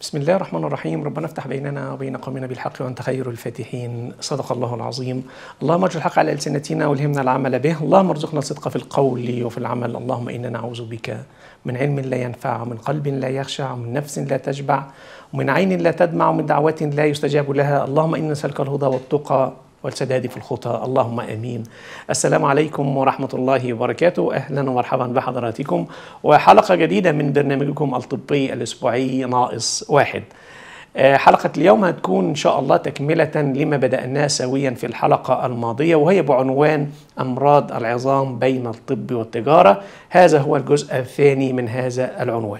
بسم الله الرحمن الرحيم ربنا افتح بيننا وبين قومنا بالحق وانت خير الفاتحين صدق الله العظيم اللهم اجعل الحق على السنتنا والهمنا العمل به اللهم ارزقنا الصدق في القول وفي العمل اللهم انا نعوذ بك من علم لا ينفع ومن قلب لا يخشع ومن نفس لا تشبع ومن عين لا تدمع ومن دعوة لا يستجاب لها اللهم انا نسالك الهدى والتقى والسداد في الخطى اللهم امين. السلام عليكم ورحمه الله وبركاته، اهلا ومرحبا بحضراتكم وحلقه جديده من برنامجكم الطبي الاسبوعي ناقص واحد. حلقة اليوم هتكون إن شاء الله تكملة لما بدأناه سويا في الحلقة الماضية وهي بعنوان أمراض العظام بين الطب والتجارة هذا هو الجزء الثاني من هذا العنوان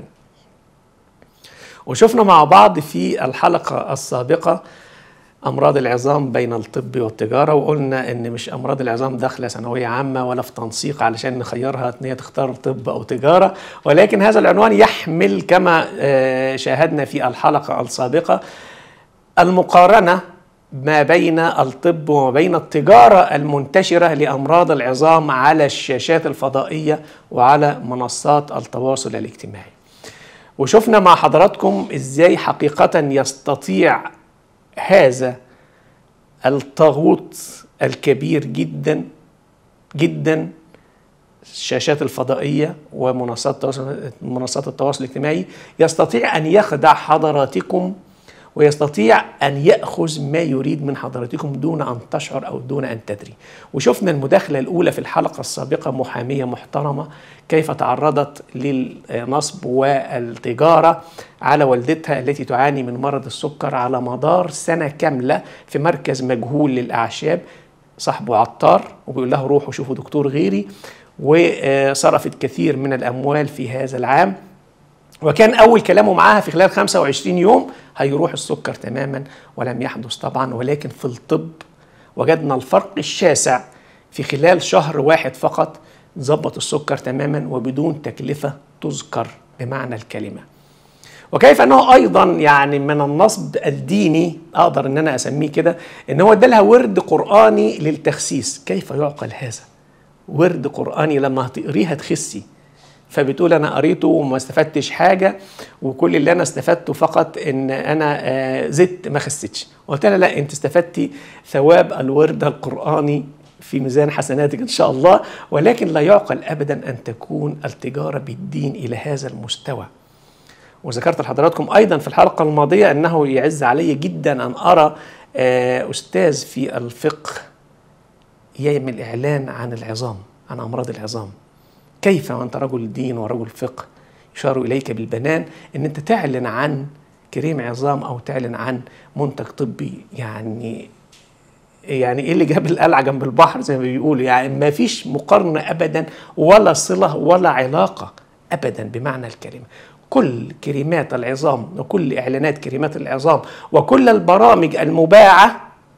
وشفنا مع بعض في الحلقة السابقة امراض العظام بين الطب والتجاره وقلنا ان مش امراض العظام داخله ثانويه عامه ولا في تنسيق علشان نخيرها ان هي تختار طب او تجاره ولكن هذا العنوان يحمل كما شاهدنا في الحلقه السابقه المقارنه ما بين الطب وما بين التجاره المنتشره لامراض العظام على الشاشات الفضائيه وعلى منصات التواصل الاجتماعي. وشفنا مع حضراتكم ازاي حقيقه يستطيع هذا الطاغوت الكبير جدا جدا الشاشات الفضائية ومنصات التواصل منصات التواصل الاجتماعي يستطيع أن يخدع حضراتكم ويستطيع أن يأخذ ما يريد من حضراتكم دون أن تشعر أو دون أن تدري وشفنا المداخلة الأولى في الحلقة السابقة محامية محترمة كيف تعرضت للنصب والتجارة على والدتها التي تعاني من مرض السكر على مدار سنة كاملة في مركز مجهول للأعشاب صاحبه عطار وبيقول له روحوا شوفوا دكتور غيري وصرفت كثير من الأموال في هذا العام وكان أول كلامه معاها في خلال 25 يوم هيروح السكر تماما ولم يحدث طبعا ولكن في الطب وجدنا الفرق الشاسع في خلال شهر واحد فقط ظبط السكر تماما وبدون تكلفة تذكر بمعنى الكلمة وكيف انه ايضا يعني من النصب الديني اقدر ان انا اسميه كده ان هو ادالها ورد قراني للتخسيس كيف يعقل هذا ورد قراني لما هتقريه هتخسي فبتقول انا قريته وما استفدتش حاجه وكل اللي انا استفدته فقط ان انا زدت ما خسيتش قلت لها لا انت استفدتي ثواب الورد القراني في ميزان حسناتك ان شاء الله ولكن لا يعقل ابدا ان تكون التجاره بالدين الى هذا المستوى وذكرت لحضراتكم ايضا في الحلقه الماضيه انه يعز علي جدا ان ارى استاذ في الفقه يعمل اعلان عن العظام عن امراض العظام كيف وانت رجل دين ورجل فقه يشار اليك بالبنان ان انت تعلن عن كريم عظام او تعلن عن منتج طبي يعني يعني ايه اللي جاب القلعه جنب البحر زي ما بيقولوا يعني ما فيش مقارنه ابدا ولا صله ولا علاقه ابدا بمعنى الكلمه كل كريمات العظام وكل اعلانات كريمات العظام وكل البرامج المباعه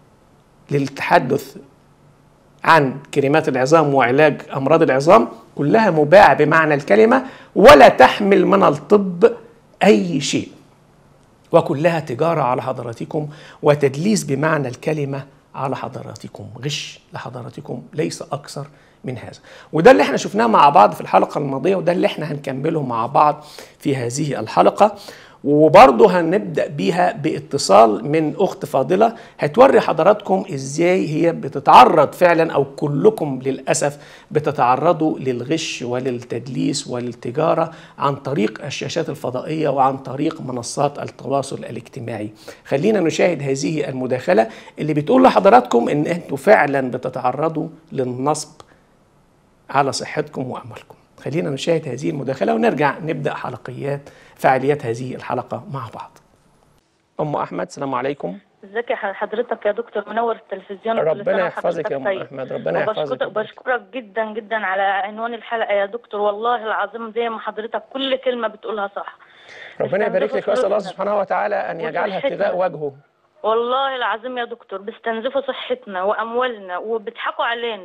للتحدث عن كريمات العظام وعلاج امراض العظام كلها مباعه بمعنى الكلمه ولا تحمل من الطب اي شيء وكلها تجاره على حضراتكم وتدليس بمعنى الكلمه على حضراتكم غش لحضراتكم ليس اكثر من هذا وده اللي احنا شفناه مع بعض في الحلقه الماضيه وده اللي احنا هنكمله مع بعض في هذه الحلقه وبرضه هنبدا بيها باتصال من اخت فاضله هتوري حضراتكم ازاي هي بتتعرض فعلا او كلكم للاسف بتتعرضوا للغش وللتدليس وللتجاره عن طريق الشاشات الفضائيه وعن طريق منصات التواصل الاجتماعي. خلينا نشاهد هذه المداخله اللي بتقول لحضراتكم ان انتوا فعلا بتتعرضوا للنصب على صحتكم واموالكم. خلينا نشاهد هذه المداخله ونرجع نبدا حلقيات فعاليات هذه الحلقه مع بعض. ام احمد السلام عليكم. ازيك يا حضرتك يا دكتور منور التلفزيون ربنا يحفظك يا ام احمد ربنا يحفظك بشكرك جدا جدا على عنوان الحلقه يا دكتور والله العظيم زي ما حضرتك كل كلمه بتقولها صح ربنا يبارك لك واسال الله سبحانه وتعالى ان يجعلها ابتغاء وجهه والله العظيم يا دكتور بيستنزفوا صحتنا واموالنا وبيضحكوا علينا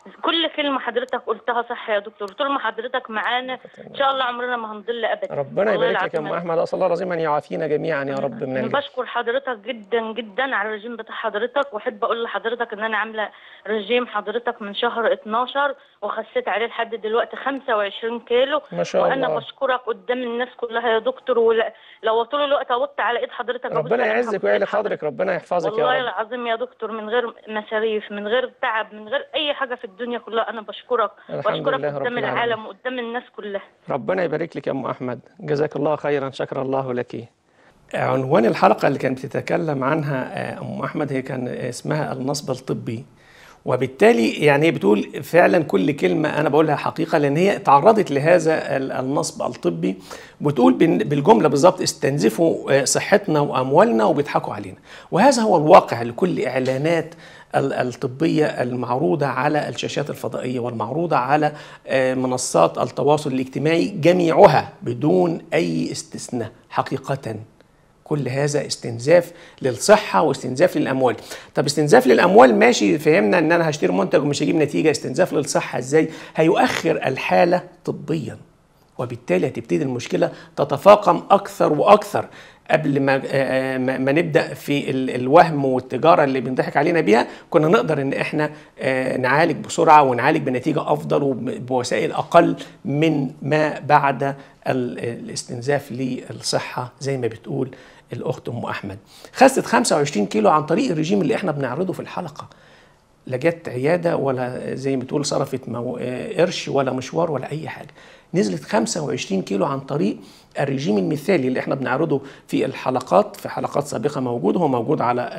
كل كلمه حضرتك قلتها صح يا دكتور طول ما حضرتك معانا ان شاء الله عمرنا ما هنضل ابدا ربنا والله يبارك لك يا العظيم ام احمد اسال الله العظيم ان يعافينا جميعا يا رب من أنا الجهل بشكر حضرتك جدا جدا على الرجيم بتاع حضرتك واحب اقول لحضرتك ان انا عامله رجيم حضرتك من شهر 12 وخسيت عليه لحد دلوقتي 25 كيلو ما شاء وانا الله. بشكرك قدام الناس كلها يا دكتور ولو طول الوقت ابط على ايد حضرتك أبص ربنا على يعزك حضرتك. ويعلي قدرك ربنا يحفظك والله يا رب العظيم يا دكتور من غير مصاريف من غير تعب من غير اي حاجه في الدنيا كلها انا بشكرك الحمد بشكرك لله رب قدام العالمين. العالم وقدام الناس كلها ربنا يبارك لك يا ام احمد جزاك الله خيرا شكر الله لك عنوان الحلقه اللي كانت بتتكلم عنها آه، ام احمد هي كان اسمها النصب الطبي وبالتالي يعني هي بتقول فعلا كل كلمه انا بقولها حقيقه لان هي تعرضت لهذا ال- النصب الطبي بتقول بن- بالجمله بالظبط استنزفوا آه، صحتنا واموالنا وبيضحكوا علينا وهذا هو الواقع لكل اعلانات ال- الطبيه المعروضه على الشاشات الفضائيه والمعروضه على آه، منصات التواصل الاجتماعي جميعها بدون اي استثناء حقيقه كل هذا استنزاف للصحة واستنزاف للأموال طب استنزاف للأموال ماشي فهمنا أن أنا هشتري منتج ومش هجيب نتيجة استنزاف للصحة إزاي هيؤخر الحالة طبيا وبالتالي هتبتدي المشكلة تتفاقم أكثر وأكثر قبل ما آه، ما ما نبدا في ال- الوهم والتجاره اللي بنضحك علينا بيها كنا نقدر ان احنا آه، نعالج بسرعه ونعالج بنتيجه افضل وبوسائل اقل من ما بعد ال- الاستنزاف للصحه زي ما بتقول الاخت ام احمد خست 25 كيلو عن طريق الرجيم اللي احنا بنعرضه في الحلقه لا جت عياده ولا زي ما تقول صرفت مو... آه، قرش ولا مشوار ولا اي حاجه نزلت 25 كيلو عن طريق الرجيم المثالي اللي احنا بنعرضه في الحلقات في حلقات سابقه موجود هو موجود على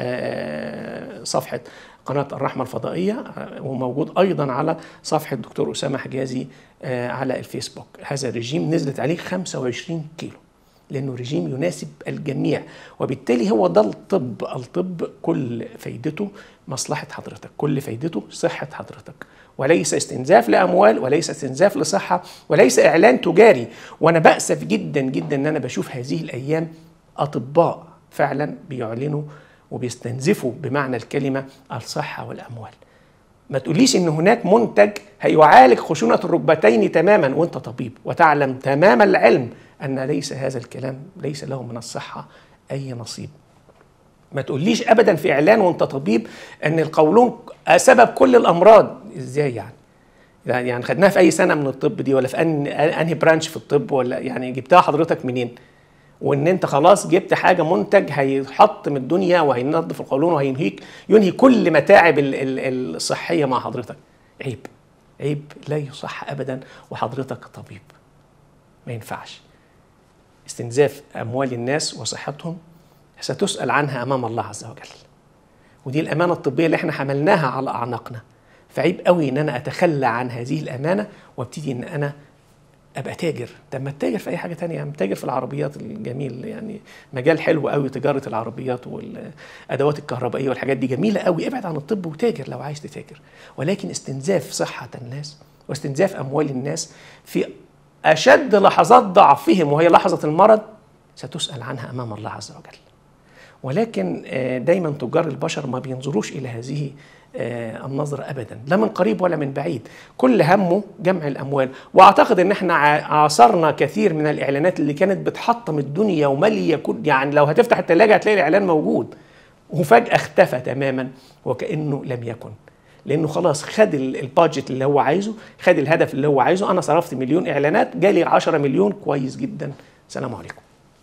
آه، صفحه قناه الرحمه الفضائيه آه، وموجود ايضا على صفحه دكتور اسامه حجازي آه، على الفيسبوك هذا الرجيم نزلت عليه 25 كيلو لانه رجيم يناسب الجميع وبالتالي هو ده الطب الطب كل فايدته مصلحه حضرتك كل فايدته صحه حضرتك وليس استنزاف لاموال وليس استنزاف لصحه وليس اعلان تجاري وانا باسف جدا جدا ان انا بشوف هذه الايام اطباء فعلا بيعلنوا وبيستنزفوا بمعنى الكلمه الصحه والاموال ما تقوليش ان هناك منتج هيعالج خشونه الركبتين تماما وانت طبيب وتعلم تمام العلم ان ليس هذا الكلام ليس له من الصحه اي نصيب ما تقوليش ابدا في اعلان وانت طبيب ان القولون سبب كل الامراض ازاي يعني يعني يعني خدناها في اي سنه من الطب دي ولا في أن انهي برانش في الطب ولا يعني جبتها حضرتك منين وان انت خلاص جبت حاجه منتج هيحط من الدنيا وهينظف القولون وهينهيك ينهي كل متاعب ال- ال- الصحيه مع حضرتك عيب عيب لا يصح ابدا وحضرتك طبيب ما ينفعش استنزاف اموال الناس وصحتهم ستسال عنها امام الله عز وجل ودي الامانه الطبيه اللي احنا حملناها على اعناقنا فعيب قوي ان انا اتخلى عن هذه الامانه وابتدي ان انا ابقى تاجر طب ما التاجر في اي حاجه تانية يعني تاجر في العربيات الجميل يعني مجال حلو قوي تجاره العربيات والادوات الكهربائيه والحاجات دي جميله قوي ابعد عن الطب وتاجر لو عايز تتاجر ولكن استنزاف صحه الناس واستنزاف اموال الناس في اشد لحظات ضعفهم وهي لحظه المرض ستسال عنها امام الله عز وجل ولكن آه، دايما تجار البشر ما بينظروش الى هذه آه، النظرة ابدا لا من قريب ولا من بعيد كل همه جمع الاموال واعتقد ان احنا ع- عاصرنا كثير من الاعلانات اللي كانت بتحطم الدنيا وماليه كل يعني لو هتفتح الثلاجه هتلاقي الاعلان موجود وفجاه اختفى تماما وكانه لم يكن لانه خلاص خد ال- البادجت اللي هو عايزه خد الهدف اللي هو عايزه انا صرفت مليون اعلانات جالي 10 مليون كويس جدا سلام عليكم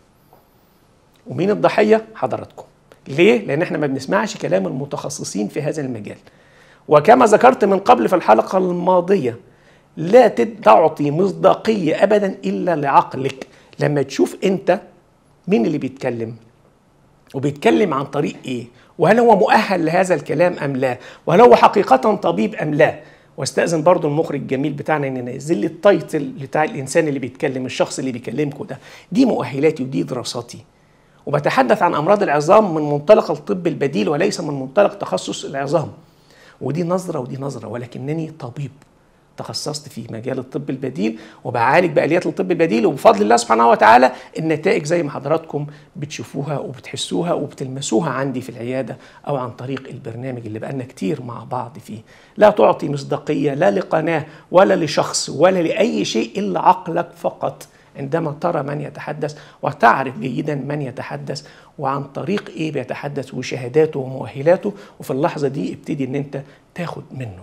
ومين الضحية؟ حضراتكم ليه؟ لأن احنا ما بنسمعش كلام المتخصصين في هذا المجال وكما ذكرت من قبل في الحلقة الماضية لا تد- تعطي مصداقية أبدا إلا لعقلك لما تشوف أنت مين اللي بيتكلم وبيتكلم عن طريق ايه وهل هو مؤهل لهذا الكلام ام لا وهل هو حقيقه طبيب ام لا واستاذن برضو المخرج الجميل بتاعنا ان ينزل لي التايتل بتاع الانسان اللي بيتكلم الشخص اللي بيكلمكم ده دي مؤهلاتي ودي دراساتي وبتحدث عن امراض العظام من منطلق الطب البديل وليس من منطلق تخصص العظام ودي نظره ودي نظره ولكنني طبيب تخصصت في مجال الطب البديل وبعالج باليات الطب البديل وبفضل الله سبحانه وتعالى النتائج زي ما حضراتكم بتشوفوها وبتحسوها وبتلمسوها عندي في العياده او عن طريق البرنامج اللي بقالنا كتير مع بعض فيه لا تعطي مصداقيه لا لقناه ولا لشخص ولا لاي شيء الا عقلك فقط عندما ترى من يتحدث وتعرف جيدا من يتحدث وعن طريق ايه بيتحدث وشهاداته ومؤهلاته وفي اللحظه دي ابتدي ان انت تاخد منه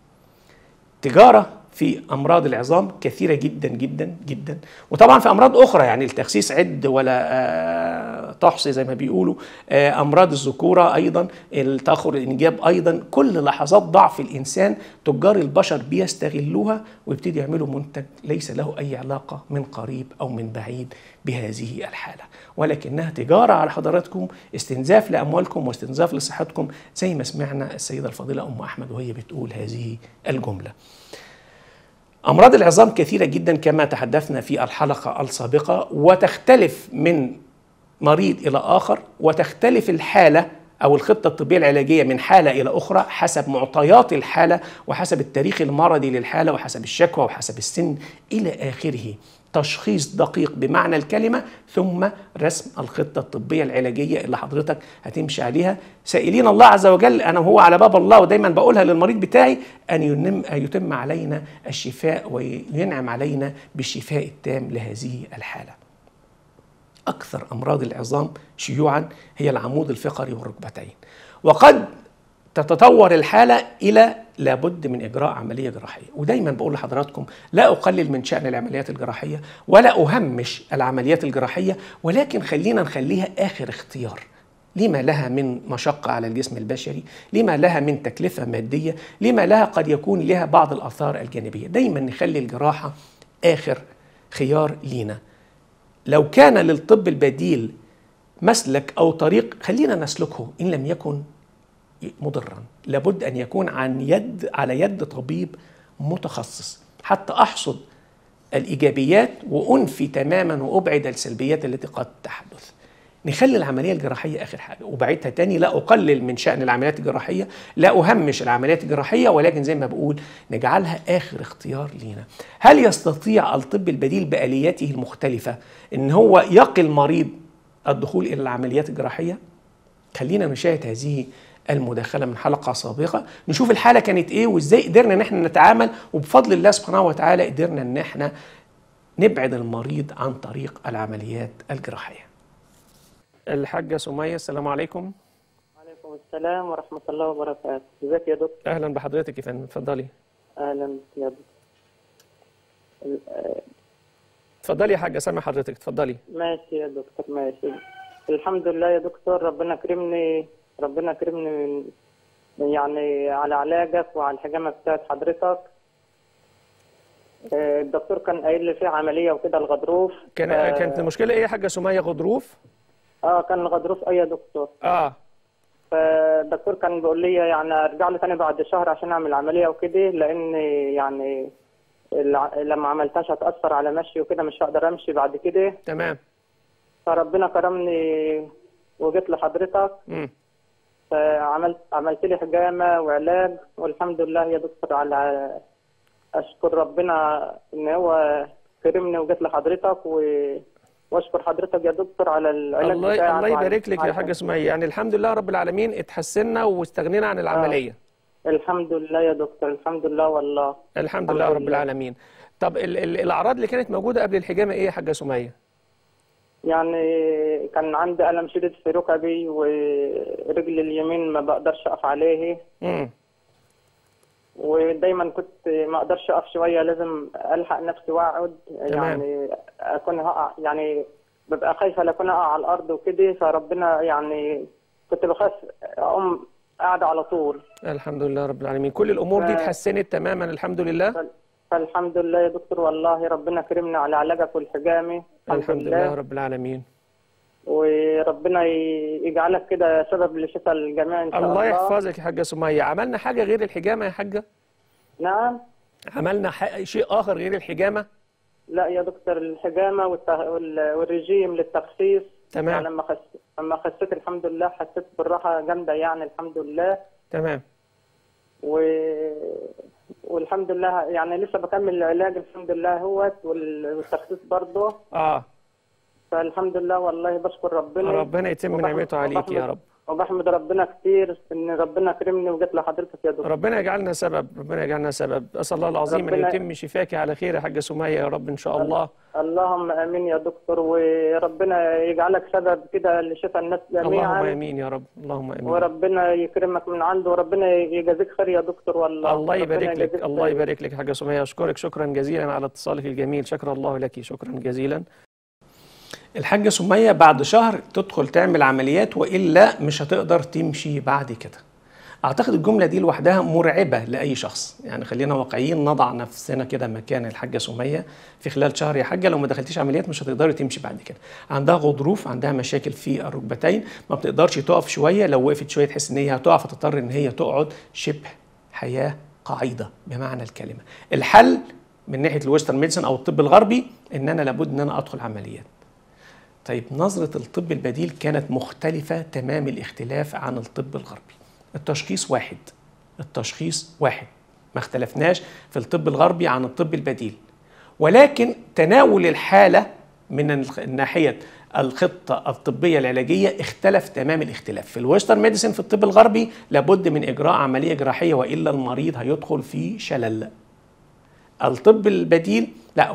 تجاره في امراض العظام كثيره جدا جدا جدا وطبعا في امراض اخرى يعني التخسيس عد ولا آه، تحصي زي ما بيقولوا آه، امراض الذكوره ايضا التاخر الانجاب ايضا كل لحظات ضعف الانسان تجار البشر بيستغلوها ويبتدي يعملوا منتج ليس له اي علاقه من قريب او من بعيد بهذه الحاله ولكنها تجاره على حضراتكم استنزاف لاموالكم واستنزاف لصحتكم زي ما سمعنا السيده الفاضله ام احمد وهي بتقول هذه الجمله أمراض العظام كثيرة جدا كما تحدثنا في الحلقة السابقة وتختلف من مريض إلى آخر وتختلف الحالة أو الخطة الطبية العلاجية من حالة إلى أخرى حسب معطيات الحالة وحسب التاريخ المرضي للحالة وحسب الشكوى وحسب السن إلى آخره تشخيص دقيق بمعنى الكلمة ثم رسم الخطة الطبية العلاجية اللي حضرتك هتمشي عليها سائلين الله عز وجل أنا هو على باب الله ودايما بقولها للمريض بتاعي أن ينم يتم علينا الشفاء وينعم علينا بالشفاء التام لهذه الحالة أكثر أمراض العظام شيوعا هي العمود الفقري والركبتين وقد تتطور الحالة إلى لابد من إجراء عملية جراحية ودايما بقول لحضراتكم لا أقلل من شأن العمليات الجراحية ولا أهمش العمليات الجراحية ولكن خلينا نخليها آخر اختيار لما لها من مشقة على الجسم البشري لما لها من تكلفة مادية لما لها قد يكون لها بعض الآثار الجانبية دايما نخلي الجراحة آخر خيار لينا لو كان للطب البديل مسلك أو طريق خلينا نسلكه إن لم يكن مضرا لابد ان يكون عن يد على يد طبيب متخصص حتى احصد الايجابيات وانفي تماما وابعد السلبيات التي قد تحدث نخلي العمليه الجراحيه اخر حاجه وبعدها تاني لا اقلل من شان العمليات الجراحيه لا اهمش العمليات الجراحيه ولكن زي ما بقول نجعلها اخر اختيار لينا هل يستطيع الطب البديل بالياته المختلفه ان هو يقي المريض الدخول الى العمليات الجراحيه خلينا نشاهد هذه المداخله من حلقه سابقه نشوف الحاله كانت ايه وازاي قدرنا ان احنا نتعامل وبفضل الله سبحانه وتعالى قدرنا ان احنا نبعد المريض عن طريق العمليات الجراحيه الحاجه سميه السلام عليكم وعليكم السلام ورحمة الله وبركاته ازيك يا دكتور اهلا بحضرتك يا فندم اتفضلي أهلا يا دكتور ال- آه، اتفضلي يا حاجه سامع حضرتك اتفضلي ماشي يا دكتور ماشي الحمد لله يا دكتور ربنا كرمني ربنا كرمني من من يعني على علاجك وعلى الحجامة بتاعت حضرتك آه، الدكتور كان قايل لي في عملية وكده الغضروف كان ف- كانت المشكله ايه يا حاجه سميه غضروف اه كان الغضروف اي يا دكتور اه فالدكتور كان بيقول لي يعني ارجع له تاني بعد شهر عشان اعمل عمليه وكده لان يعني الع- لما عملتهاش هتاثر على مشي وكده مش هقدر امشي بعد كده تمام فربنا كرمني وجيت لحضرتك امم فعملت عملت لي حجامه وعلاج والحمد لله يا دكتور على اشكر ربنا ان هو كرمني وجيت لحضرتك و... واشكر حضرتك يا دكتور على العلاج الله بتاعك الله وعلى- يبارك لك يا على- حاجه سميه يعني الحمد لله رب العالمين اتحسنا واستغنينا عن العمليه الحمد لله يا دكتور الحمد لله والله الحمد الحمد لله رب لله. العالمين طب ال ال الاعراض اللي كانت موجوده قبل الحجامه ايه يا حاجه سميه يعني كان عندي ألم شديد في ركبي ورجلي اليمين ما بقدرش أقف عليه امم ودايما كنت ما أقدرش أقف شوية لازم ألحق نفسي وأقعد يعني أكون هقع يعني ببقى خايفة لا أكون أقع على الأرض وكده فربنا يعني كنت بخاف أقوم قاعدة على طول الحمد لله رب العالمين كل الامور دي ف- اتحسنت تماما الحمد لله فال- فالحمد لله يا دكتور والله ربنا كرمنا على علاجك والحجامة الحمد لله رب العالمين وربنا ي- يجعلك كده سبب لشفاء الجميع إن شاء الله الله يحفظك يا حاجه سميه عملنا حاجه غير الحجامه يا حاجه نعم عملنا ح- شيء اخر غير الحجامه لا يا دكتور الحجامة والت... وال... والرجيم للتخسيس تمام. يعني لما خس... لما خسيت الحمد لله حسيت بالراحة جامدة يعني الحمد لله تمام و... والحمد لله يعني لسه بكمل العلاج الحمد لله هوت وال- والتخسيس برضه اه فالحمد لله والله بشكر ربنا ربنا يتم وبحمد- نعمته عليك يا وبحمد- رب وبحمد ربنا كتير ان ربنا كرمني وجت لحضرتك يا دكتور ربنا يجعلنا سبب ربنا يجعلنا سبب اسال الله العظيم ان ربنا- يتم شفاك على خير يا حاجه سميه يا رب ان شاء الله اللهم امين يا دكتور وربنا يجعلك سبب كده لشفاء الناس اللهم جميعا امين يا رب اللهم امين وربنا يكرمك من عنده وربنا يجازيك خير يا دكتور والله الله ربنا يبارك لك يجازيك الله خير. يبارك لك يا حاجه سميه اشكرك شكرا جزيلا على اتصالك الجميل شكر الله لك شكرا جزيلا الحاجه سميه بعد شهر تدخل تعمل عمليات والا مش هتقدر تمشي بعد كده اعتقد الجمله دي لوحدها مرعبه لاي شخص يعني خلينا واقعيين نضع نفسنا كده مكان الحاجه سميه في خلال شهر يا حاجه لو ما دخلتيش عمليات مش هتقدري تمشي بعد كده عندها غضروف عندها مشاكل في الركبتين ما بتقدرش تقف شويه لو وقفت شويه تحس ان هي هتقع فتضطر ان هي تقعد شبه حياه قعيده بمعنى الكلمه الحل من ناحيه الويسترن ميديسن او الطب الغربي ان انا لابد ان انا ادخل عمليات طيب نظرة الطب البديل كانت مختلفة تمام الاختلاف عن الطب الغربي التشخيص واحد التشخيص واحد ما اختلفناش في الطب الغربي عن الطب البديل ولكن تناول الحالة من الخ- ناحية الخطة الطبية العلاجية اختلف تمام الاختلاف في الويسترن ميديسن في الطب الغربي لابد من إجراء عملية جراحية وإلا المريض هيدخل في شلل الطب البديل لا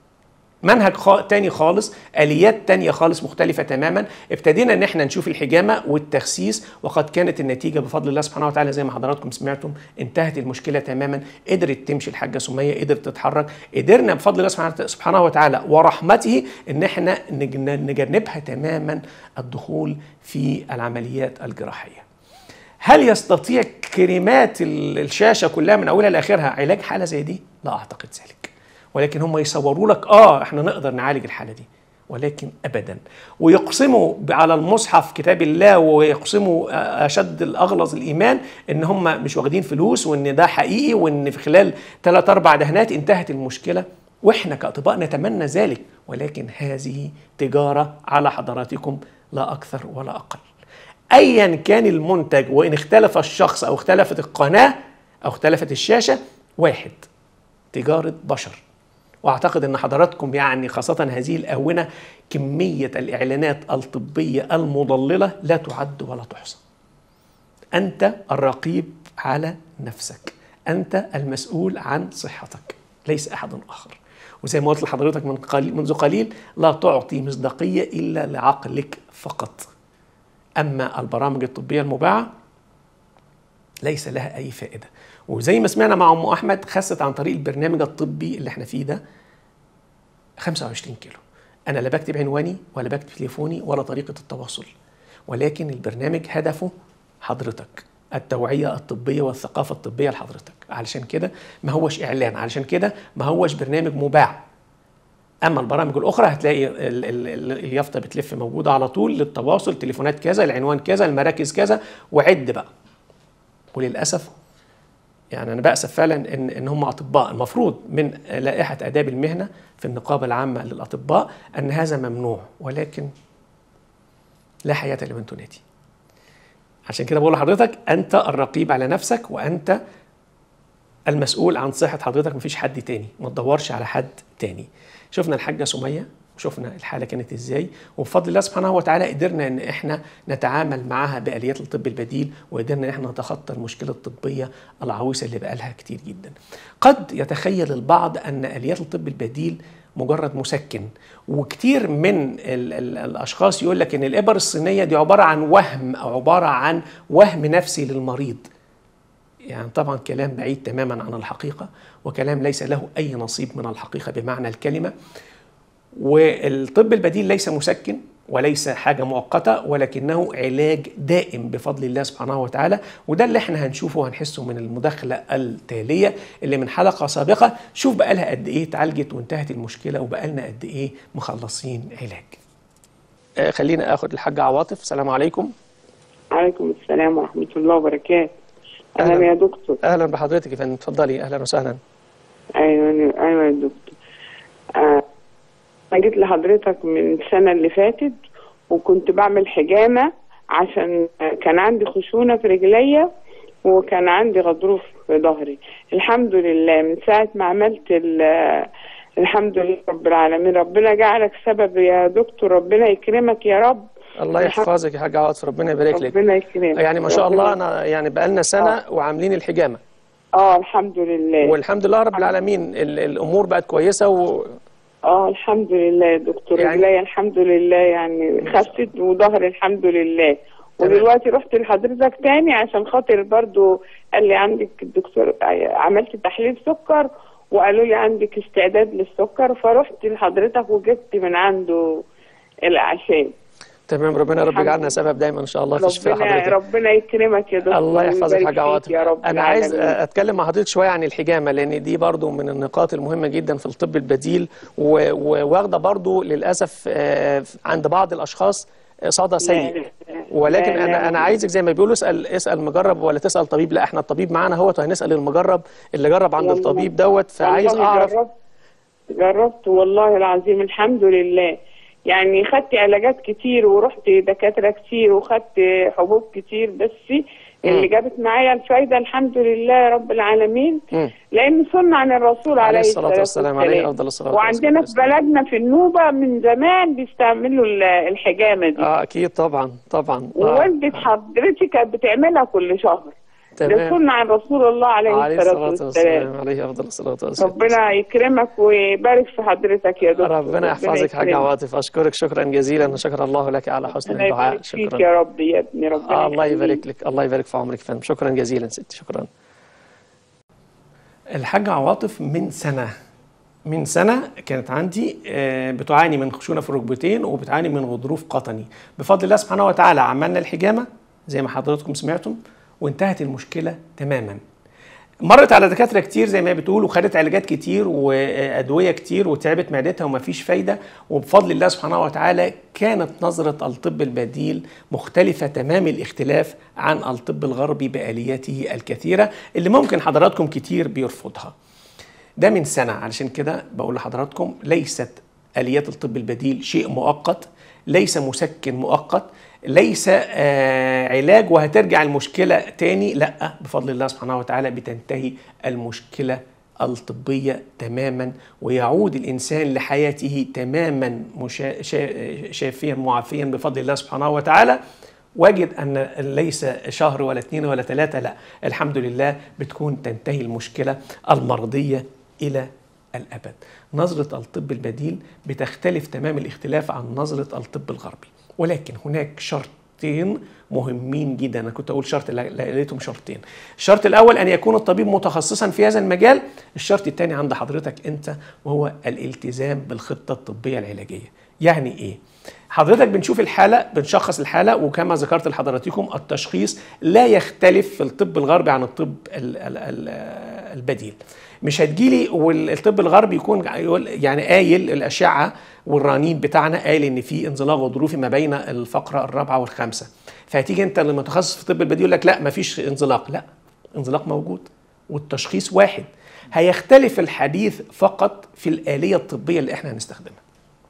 منهج خا... تاني خالص اليات تانية خالص مختلفة تماما ابتدينا ان احنا نشوف الحجامة والتخسيس وقد كانت النتيجة بفضل الله سبحانه وتعالى زي ما حضراتكم سمعتم انتهت المشكلة تماما قدرت تمشي الحاجة سمية قدرت تتحرك قدرنا بفضل الله سبحانه- سبحانه وتعالى ورحمته ان احنا نج- نجنبها تماما الدخول في العمليات الجراحية هل يستطيع كريمات ال- الشاشة كلها من اولها لاخرها علاج حالة زي دي؟ لا اعتقد ذلك ولكن هم يصوروا لك اه احنا نقدر نعالج الحاله دي ولكن ابدا ويقسموا على المصحف كتاب الله ويقسموا آه، اشد الاغلظ الايمان ان هم مش واخدين فلوس وان ده حقيقي وان في خلال ثلاث اربع دهنات انتهت المشكله واحنا كاطباء نتمنى ذلك ولكن هذه تجاره على حضراتكم لا اكثر ولا اقل ايا كان المنتج وان اختلف الشخص او اختلفت القناه او اختلفت الشاشه واحد تجاره بشر واعتقد ان حضراتكم يعني خاصه هذه الاونه كميه الاعلانات الطبيه المضلله لا تعد ولا تحصى انت الرقيب على نفسك انت المسؤول عن صحتك ليس احد اخر وزي ما قلت لحضرتك من قليل منذ قليل لا تعطي مصداقيه الا لعقلك فقط اما البرامج الطبيه المباعه ليس لها اي فائده وزي ما سمعنا مع ام احمد خست عن طريق البرنامج الطبي اللي احنا فيه ده 25 كيلو انا لا بكتب عنواني ولا بكتب تليفوني ولا طريقه التواصل ولكن البرنامج هدفه حضرتك التوعية الطبية والثقافة الطبية لحضرتك علشان كده ما هوش إعلان علشان كده ما هوش برنامج مباع اما البرامج الاخرى هتلاقي ال- ال- ال- اليافطه بتلف موجوده على طول للتواصل تليفونات كذا العنوان كذا المراكز كذا وعد بقى وللاسف يعني انا باسف فعلا ان ان هم اطباء المفروض من لائحه اداب المهنه في النقابه العامه للاطباء ان هذا ممنوع ولكن لا حياه لمن تنادي عشان كده بقول لحضرتك انت الرقيب على نفسك وانت المسؤول عن صحه حضرتك مفيش حد تاني ما تدورش على حد تاني شفنا الحاجه سميه وشفنا الحاله كانت ازاي وبفضل الله سبحانه وتعالى قدرنا ان احنا نتعامل معها باليات الطب البديل وقدرنا ان احنا نتخطى المشكله الطبيه العويصه اللي بقالها كتير جدا. قد يتخيل البعض ان اليات الطب البديل مجرد مسكن وكتير من ال ال الاشخاص يقول لك ان الابر الصينيه دي عباره عن وهم او عباره عن وهم نفسي للمريض يعني طبعا كلام بعيد تماما عن الحقيقه وكلام ليس له اي نصيب من الحقيقه بمعنى الكلمه والطب البديل ليس مسكن وليس حاجه مؤقته ولكنه علاج دائم بفضل الله سبحانه وتعالى وده اللي احنا هنشوفه وهنحسه من المداخله التاليه اللي من حلقه سابقه شوف بقى لها قد ايه اتعالجت وانتهت المشكله وبقى لنا قد ايه مخلصين علاج. آه خلينا اخد الحاجه عواطف السلام عليكم. عليكم السلام ورحمة الله وبركاته أهلا. أهلا يا دكتور اهلا بحضرتك يا فندم اتفضلي اهلا وسهلا. أيوة أيوة يا دكتور آه، أنا جيت لحضرتك من السنة اللي فاتت وكنت بعمل حجامة عشان كان عندي خشونة في رجليا وكان عندي غضروف في ظهري الحمد لله من ساعة ما عملت ال- الحمد لله رب العالمين ربنا جعلك سبب يا دكتور ربنا يكرمك يا رب الله يحفظك يا حاج عاطف ربنا يبارك لك ربنا يكرمك يعني ما شاء الله ربنا- انا يعني بقالنا سنه وعاملين الحجامه اه الحمد لله والحمد لله رب العالمين ال- الامور بقت كويسه و... اه الحمد لله يا دكتور يعني- رجلي الحمد لله يعني خفت وظهري الحمد لله تمام. ودلوقتي رحت لحضرتك تاني عشان خاطر برضو قال لي عندك الدكتور عملت تحليل سكر وقالوا لي عندك استعداد للسكر فرحت لحضرتك وجبت من عنده الاعشاب تمام ربنا يا رب الحمد يجعلنا لله. سبب دايما ان شاء الله في شفاء ربنا حضرتك ربنا يكرمك يا دكتور الله يحفظك ويبارك حاج فيك عواطف يا رب انا عايز العالمين. اتكلم مع حضرتك شويه عن الحجامه لان دي برضو من النقاط المهمه جدا في الطب البديل و- وواخده برضو للاسف آه، عند بعض الاشخاص آه، صدى لا، سيء لا، ولكن لا، انا لا. انا عايزك زي ما بيقولوا اسال اسال مجرب ولا تسال طبيب لا احنا الطبيب معانا اهوت وهنسال المجرب اللي جرب عند والله. الطبيب دوت فعايز والله اعرف جربت جربت والله العظيم الحمد لله يعني خدت علاجات كتير ورحت دكاترة كتير وخدت حبوب كتير بس اللي جابت معايا الفايدة الحمد لله رب العالمين مم. لأن سنة عن الرسول عليه عليه الصلاة والسلام، عليه أفضل الصلاة وعندنا في والسلام. بلدنا في النوبة من زمان بيستعملوا ال- الحجامة دي اه اكيد طبعا طبعا آه. ووالدة حضرتك كانت بتعملها كل شهر ده تمام سنة عن رسول الله عليه, عليه الصلاة الصلاة والسلام والسلام عليه افضل الصلاة والسلام ربنا يكرمك ويبارك في حضرتك يا دكتور ربنا يحفظك حاج يكرمك. عواطف اشكرك شكرا جزيلا وشكر الله لك على حسن ربنا الدعاء يبارك فيك شكرا يا رب يا ابني ربنا آه الله يخليك. يبارك لك الله يبارك في عمرك فندم شكرا جزيلا ستي شكرا الحاج عواطف من سنة من سنة كانت عندي آه، بتعاني من خشونة في الركبتين وبتعاني من غضروف قطني بفضل الله سبحانه وتعالى عملنا الحجامة زي ما حضراتكم سمعتم وانتهت المشكلة تماما مرت على دكاتره كتير زي ما بتقول وخدت علاجات كتير وادويه كتير وتعبت معدتها ومفيش فايده وبفضل الله سبحانه وتعالى كانت نظره الطب البديل مختلفه تمام الاختلاف عن الطب الغربي بالياته الكثيره اللي ممكن حضراتكم كتير بيرفضها. ده من سنه علشان كده بقول لحضراتكم ليست اليات الطب البديل شيء مؤقت ليس مسكن مؤقت ليس آه علاج وهترجع المشكله تاني لا بفضل الله سبحانه وتعالى بتنتهي المشكله الطبيه تماما ويعود الانسان لحياته تماما مشا... شا... شافيا معافيا بفضل الله سبحانه وتعالى واجد ان ليس شهر ولا اثنين ولا ثلاثه لا الحمد لله بتكون تنتهي المشكله المرضيه الى الابد. نظره الطب البديل بتختلف تمام الاختلاف عن نظره الطب الغربي، ولكن هناك شرطين مهمين جدا انا كنت اقول شرط لا- لا- لقيتهم شرطين. الشرط الاول ان يكون الطبيب متخصصا في هذا المجال، الشرط الثاني عند حضرتك انت وهو الالتزام بالخطه الطبيه العلاجيه. يعني ايه؟ حضرتك بنشوف الحالة بنشخص الحالة وكما ذكرت لحضراتكم التشخيص لا يختلف في الطب الغربي عن الطب ال- ال- ال- البديل مش هتجيلي والطب الغربي يكون يقول- يعني قايل الأشعة والرنين بتاعنا قايل إن في انزلاق غضروفي ما بين الفقرة الرابعة والخامسة فهتيجي أنت للمتخصص في الطب البديل يقول لك لا مفيش انزلاق لا انزلاق موجود والتشخيص واحد هيختلف الحديث فقط في الآلية الطبية اللي احنا هنستخدمها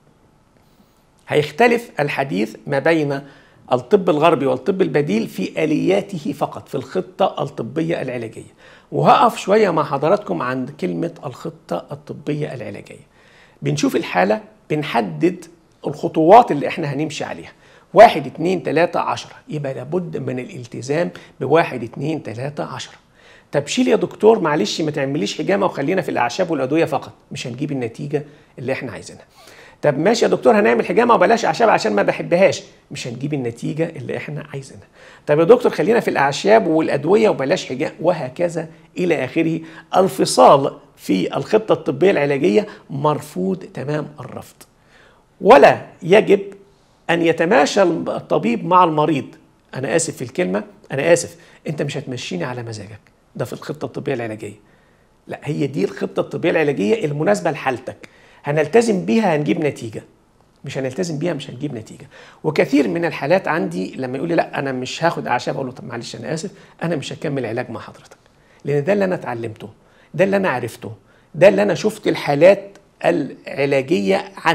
هيختلف الحديث ما بين الطب الغربي والطب البديل في الياته فقط في الخطه الطبيه العلاجيه وهقف شويه مع حضراتكم عند كلمه الخطه الطبيه العلاجيه بنشوف الحاله بنحدد الخطوات اللي احنا هنمشي عليها واحد اتنين تلاتة عشرة يبقى لابد من الالتزام بواحد اتنين تلاتة عشرة طب شيل يا دكتور معلش ما تعمليش حجامه وخلينا في الاعشاب والادويه فقط مش هنجيب النتيجه اللي احنا عايزينها طب ماشي يا دكتور هنعمل حجامه وبلاش اعشاب عشان ما بحبهاش مش هنجيب النتيجه اللي احنا عايزينها طب يا دكتور خلينا في الاعشاب والادويه وبلاش حجام وهكذا الى اخره الفصال في الخطه الطبيه العلاجيه مرفوض تمام الرفض ولا يجب ان يتماشى الطبيب مع المريض انا اسف في الكلمه انا اسف انت مش هتمشيني على مزاجك ده في الخطه الطبيه العلاجيه لا هي دي الخطه الطبيه العلاجيه المناسبه لحالتك هنلتزم بيها هنجيب نتيجه مش هنلتزم بيها مش هنجيب نتيجه وكثير من الحالات عندي لما يقول لي لا انا مش هاخد اعشاب اقول له طب معلش انا اسف انا مش هكمل علاج مع حضرتك لان ده اللي انا اتعلمته ده اللي انا عرفته ده اللي انا شفت الحالات العلاجيه عنه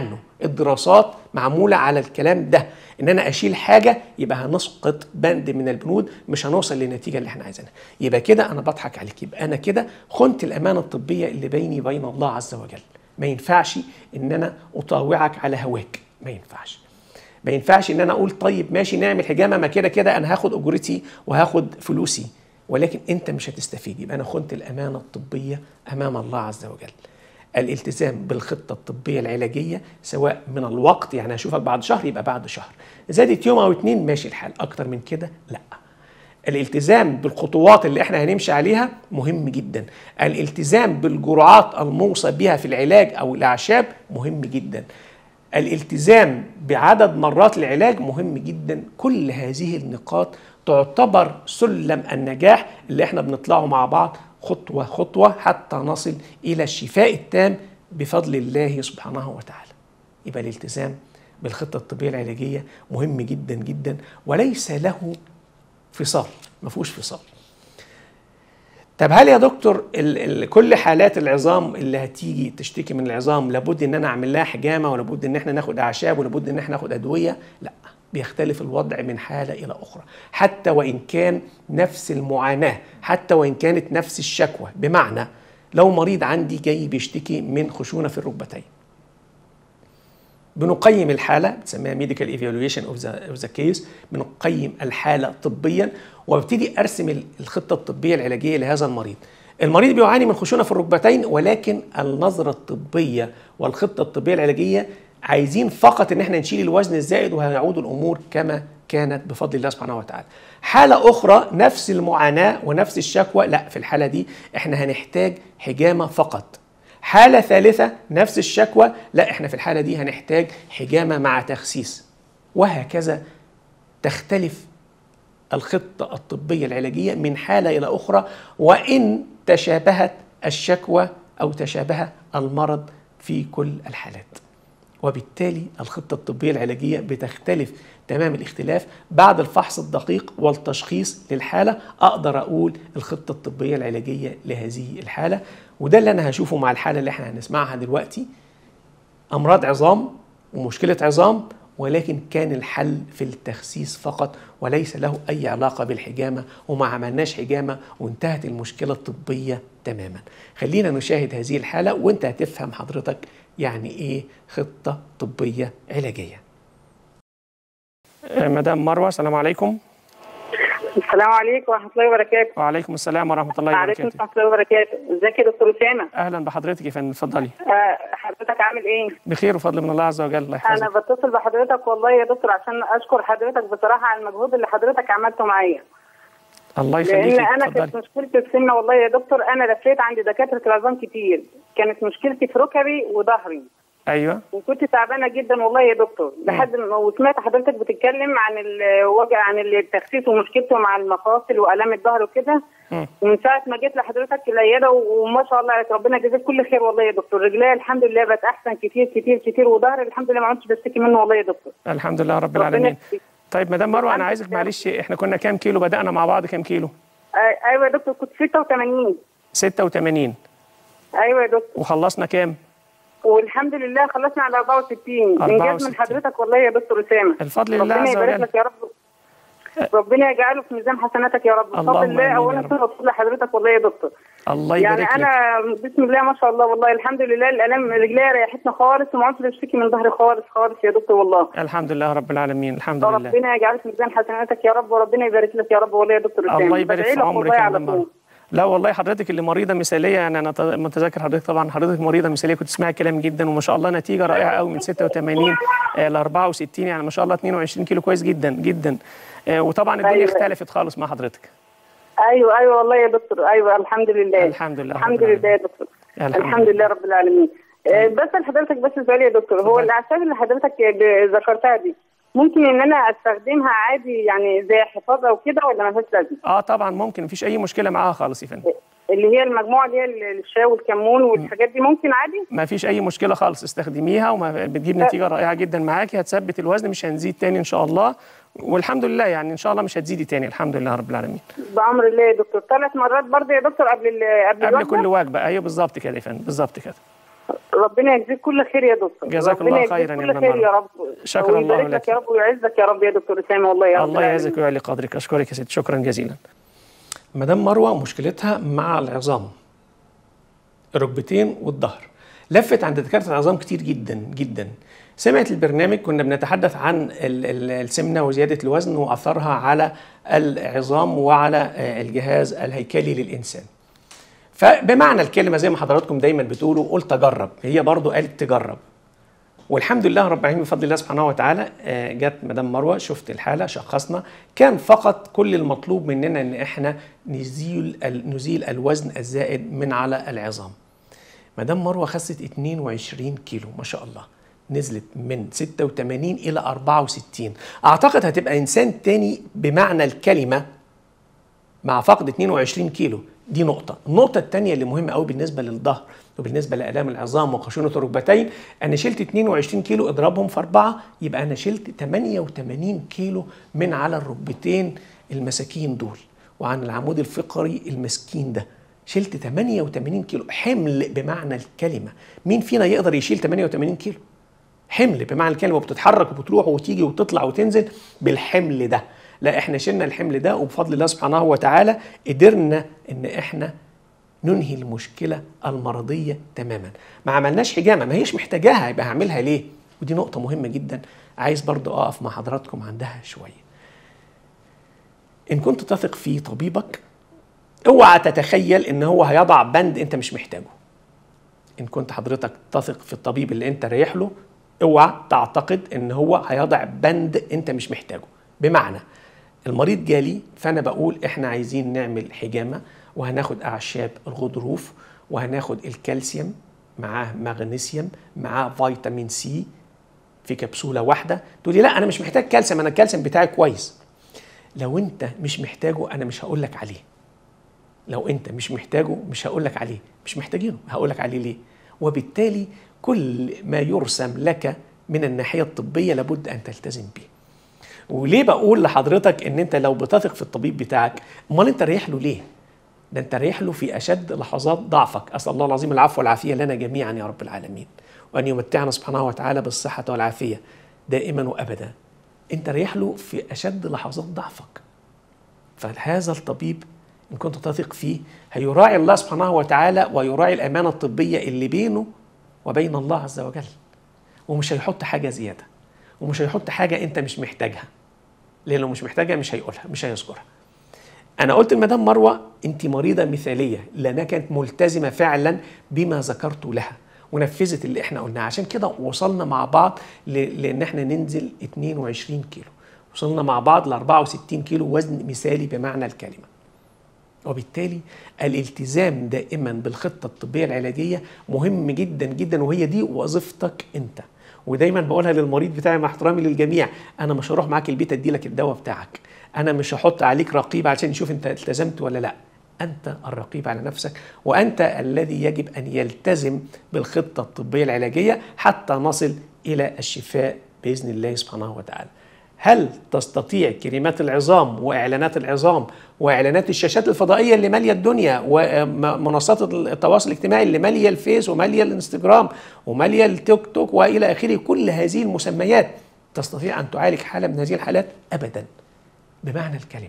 الدراسات معموله على الكلام ده ان انا اشيل حاجه يبقى هنسقط بند من البنود مش هنوصل للنتيجه اللي احنا عايزينها يبقى كده انا بضحك عليك يبقى انا كده خنت الامانه الطبيه اللي بيني وبين الله عز وجل ما ينفعش ان انا اطاوعك على هواك ما ينفعش ما ينفعش ان انا اقول طيب ماشي نعمل حجامه ما كده كده انا هاخد اجرتي وهاخد فلوسي ولكن انت مش هتستفيد يبقى انا خنت الامانه الطبيه امام الله عز وجل الالتزام بالخطه الطبيه العلاجيه سواء من الوقت يعني اشوفك بعد شهر يبقى بعد شهر زادت يوم او اتنين ماشي الحال اكتر من كده لا الالتزام بالخطوات اللي احنا هنمشي عليها مهم جدا الالتزام بالجرعات الموصى بها في العلاج او الاعشاب مهم جدا الالتزام بعدد مرات العلاج مهم جدا كل هذه النقاط تعتبر سلم النجاح اللي احنا بنطلعه مع بعض خطوة خطوة حتى نصل إلى الشفاء التام بفضل الله سبحانه وتعالى يبقى الالتزام بالخطة الطبية العلاجية مهم جدا جدا وليس له فصال ما فيهوش فصال طب هل يا دكتور ال ال كل حالات العظام اللي هتيجي تشتكي من العظام لابد ان انا اعمل لها حجامه ولابد ان احنا ناخد اعشاب ولابد ان احنا ناخد ادويه لا بيختلف الوضع من حاله الى اخرى حتى وان كان نفس المعاناه حتى وان كانت نفس الشكوى بمعنى لو مريض عندي جاي بيشتكي من خشونه في الركبتين بنقيم الحاله بنسميها ميديكال ايفالويشن اوف ذا كيس بنقيم الحاله طبيا وابتدي ارسم الخطه الطبيه العلاجيه لهذا المريض المريض بيعاني من خشونه في الركبتين ولكن النظره الطبيه والخطه الطبيه العلاجيه عايزين فقط ان احنا نشيل الوزن الزائد وهيعود الامور كما كانت بفضل الله سبحانه وتعالى. حاله اخرى نفس المعاناه ونفس الشكوى لا في الحاله دي احنا هنحتاج حجامه فقط. حاله ثالثه نفس الشكوى لا احنا في الحاله دي هنحتاج حجامه مع تخسيس. وهكذا تختلف الخطه الطبيه العلاجيه من حاله الى اخرى وان تشابهت الشكوى او تشابه المرض في كل الحالات. وبالتالي الخطة الطبية العلاجية بتختلف تمام الاختلاف بعد الفحص الدقيق والتشخيص للحالة أقدر أقول الخطة الطبية العلاجية لهذه الحالة وده اللي أنا هشوفه مع الحالة اللي احنا هنسمعها دلوقتي أمراض عظام ومشكلة عظام ولكن كان الحل في التخسيس فقط وليس له أي علاقة بالحجامة وما عملناش حجامة وانتهت المشكلة الطبية تماما خلينا نشاهد هذه الحالة وانت هتفهم حضرتك يعني ايه خطه طبيه علاجيه مدام مروه السلام عليكم السلام عليكم ورحمه الله وبركاته وعليكم السلام ورحمه الله وعليكم وبركاته ورحمه الله وبركاته ازيك يا دكتور اسامه اهلا بحضرتك يا فندم اتفضلي آه، حضرتك عامل ايه بخير وفضل من الله عز وجل الله انا يحفظك بتصل بحضرتك والله يا دكتور عشان اشكر حضرتك بصراحه على المجهود اللي حضرتك عملته معايا الله لان يخليك انا كانت اتفضلي مشكلتي في السمنه والله يا دكتور انا لفيت عند دكاتره العظام كتير كانت مشكلتي في ركبي وظهري ايوه وكنت تعبانه جدا والله يا دكتور لحد ما وسمعت حضرتك بتتكلم عن الوجع عن التخسيس ومشكلته مع المفاصل والام الظهر وكده مم. من ساعه ما جيت لحضرتك العياده وما شاء الله عليك ربنا يجازيك كل خير والله يا دكتور رجلي الحمد لله بقت احسن كتير كتير كتير وظهري الحمد لله ما عدتش بشتكي منه والله يا دكتور الحمد لله رب ربنا العالمين يخليك. طيب مدام مروه انا الحمد عايزك لله. معلش احنا كنا كام كيلو بدانا مع بعض كام كيلو آه، ايوه يا دكتور كنت 86 86 ايوه يا دكتور وخلصنا كام والحمد لله خلصنا على 64 انجاز 64. من حضرتك والله يا دكتور اسامه الفضل لله ربنا عز يبارك وجل لك يا رب ربنا يجعله في ميزان حسناتك يا رب اللهم بفضل آمين الله يا اولا رب. ثم بفضل حضرتك والله يا دكتور الله يبارك يعني لك انا بسم الله ما شاء الله والله الحمد لله الالام رجليا ريحتنا خالص وما عدتش بشتكي من ظهري خالص خالص يا دكتور والله الحمد لله رب العالمين الحمد لله ربنا يجعله في ميزان حسناتك يا رب وربنا يبارك لك يا رب والله يا دكتور اسامه الله يبارك بدعي في لك عمرك والله يا على مدام طول مروه لا والله حضرتك اللي مريضه مثاليه يعني انا ت- متذكر حضرتك طبعا حضرتك مريضه مثاليه كنت تسمعي كلام جدا وما شاء الله نتيجه رائعه قوي من 86 ل 64 يعني ما شاء الله 22 كيلو كويس جدا جدا آه، وطبعا الدنيا أيوة. اختلفت خالص مع حضرتك ايوه ايوه والله يا دكتور ايوه الحمد لله الحمد لله رب الحمد العالمين. لله يا دكتور الحمد الحمد لله رب العالمين آه، بس لحضرتك بس سؤال يا دكتور هو اتفضل. الاعشاب اللي حضرتك ب- ذكرتها دي ممكن ان انا استخدمها عادي يعني زي حفاظ او كده ولا ملهاش لازمه؟ اه طبعا ممكن مفيش اي مشكله معاها خالص يا فندم اللي هي المجموعه اللي هي الشاي والكمون والحاجات دي ممكن عادي؟ ما فيش اي مشكله خالص استخدميها وما بتجيب نتيجه رائعه جدا معاكي هتثبت الوزن مش هنزيد تاني ان شاء الله والحمد لله يعني ان شاء الله مش هتزيدي تاني الحمد لله رب العالمين بامر الله يا دكتور ثلاث مرات برضه يا دكتور قبل ال- قبل قبل الوجبة؟ كل وجبه ايوه بالظبط كده يا فندم بالظبط كده ربنا يجزيك كل خير يا دكتور جزاك ربنا الله يجزيك خيرا يا كل ابن خير مرة. يا رب شكرا الله ويبارك لك. لك يا رب ويعزك يا رب يا دكتور اسامه والله يا رب الله العالمين. يعزك ويعلي قدرك اشكرك يا ست شكرا جزيلا مدام مروه مشكلتها مع العظام الركبتين والظهر لفت عند دكاتره العظام كتير جدا جدا سمعت البرنامج كنا بنتحدث عن ال- ال- السمنه وزياده الوزن واثرها على العظام وعلى آه، الجهاز الهيكلي للانسان فبمعنى الكلمه زي ما حضراتكم دايما بتقولوا قلت اجرب هي برضو قالت تجرب والحمد لله رب العالمين بفضل الله سبحانه وتعالى آه، جت مدام مروه شفت الحاله شخصنا كان فقط كل المطلوب مننا ان احنا نزيل ال- نزيل الوزن الزائد من على العظام مدام مروه خست 22 كيلو ما شاء الله نزلت من 86 الى 64 اعتقد هتبقى انسان تاني بمعنى الكلمه مع فقد 22 كيلو دي نقطة، النقطة الثانية اللي مهمة قوي بالنسبة للظهر وبالنسبة لآلام العظام وخشونة الركبتين أنا شلت 22 كيلو اضربهم في أربعة يبقى أنا شلت 88 كيلو من على الركبتين المساكين دول وعن العمود الفقري المسكين ده شلت 88 كيلو حمل بمعنى الكلمة مين فينا يقدر يشيل 88 كيلو حمل بمعنى الكلمه وبتتحرك وبتروح وتيجي وتطلع وتنزل بالحمل ده لا احنا شلنا الحمل ده وبفضل الله سبحانه وتعالى قدرنا ان احنا ننهي المشكله المرضيه تماما ما عملناش حجامه ما هيش محتاجاها يبقى هعملها ليه ودي نقطه مهمه جدا عايز برضو اقف مع حضراتكم عندها شويه ان كنت تثق في طبيبك اوعى تتخيل ان هو هيضع بند انت مش محتاجه ان كنت حضرتك تثق في الطبيب اللي انت رايح له اوعى تعتقد ان هو هيضع بند انت مش محتاجه بمعنى المريض جالي فانا بقول احنا عايزين نعمل حجامه وهناخد اعشاب الغضروف وهناخد الكالسيوم معاه مغنيسيوم معاه فيتامين سي في كبسوله واحده تقول لي لا انا مش محتاج كالسيوم انا الكالسيوم بتاعي كويس لو انت مش محتاجه انا مش هقول لك عليه لو انت مش محتاجه مش هقول لك عليه مش محتاجينه هقول لك عليه ليه وبالتالي كل ما يرسم لك من الناحيه الطبيه لابد ان تلتزم به وليه بقول لحضرتك ان انت لو بتثق في الطبيب بتاعك امال انت رايح له ليه ده انت رايح له في اشد لحظات ضعفك اسال الله العظيم العفو والعافيه لنا جميعا يا رب العالمين وان يمتعنا سبحانه وتعالى بالصحه والعافيه دائما وابدا انت رايح له في اشد لحظات ضعفك فهذا الطبيب ان كنت تثق فيه هيراعي الله سبحانه وتعالى ويراعي الامانه الطبيه اللي بينه وبين الله عز وجل ومش هيحط حاجه زياده ومش هيحط حاجه انت مش محتاجها لانه مش محتاجها مش هيقولها مش هيذكرها انا قلت لمدام مروه انت مريضه مثاليه لانها كانت ملتزمه فعلا بما ذكرت لها ونفذت اللي احنا قلناه عشان كده وصلنا مع بعض ل- لان احنا ننزل 22 كيلو وصلنا مع بعض ل 64 كيلو وزن مثالي بمعنى الكلمه وبالتالي الالتزام دائما بالخطه الطبيه العلاجيه مهم جدا جدا وهي دي وظيفتك انت ودايما بقولها للمريض بتاعي مع احترامي للجميع انا مش هروح معاك البيت ادي لك الدواء بتاعك انا مش هحط عليك رقيب عشان نشوف انت التزمت ولا لا انت الرقيب على نفسك وانت الذي يجب ان يلتزم بالخطه الطبيه العلاجيه حتى نصل الى الشفاء باذن الله سبحانه وتعالى هل تستطيع كلمات العظام واعلانات العظام واعلانات الشاشات الفضائيه اللي ماليه الدنيا ومنصات التواصل الاجتماعي اللي ماليه الفيس وماليه الانستجرام وماليه التيك توك والى اخره كل هذه المسميات تستطيع ان تعالج حاله من هذه الحالات ابدا بمعنى الكلمه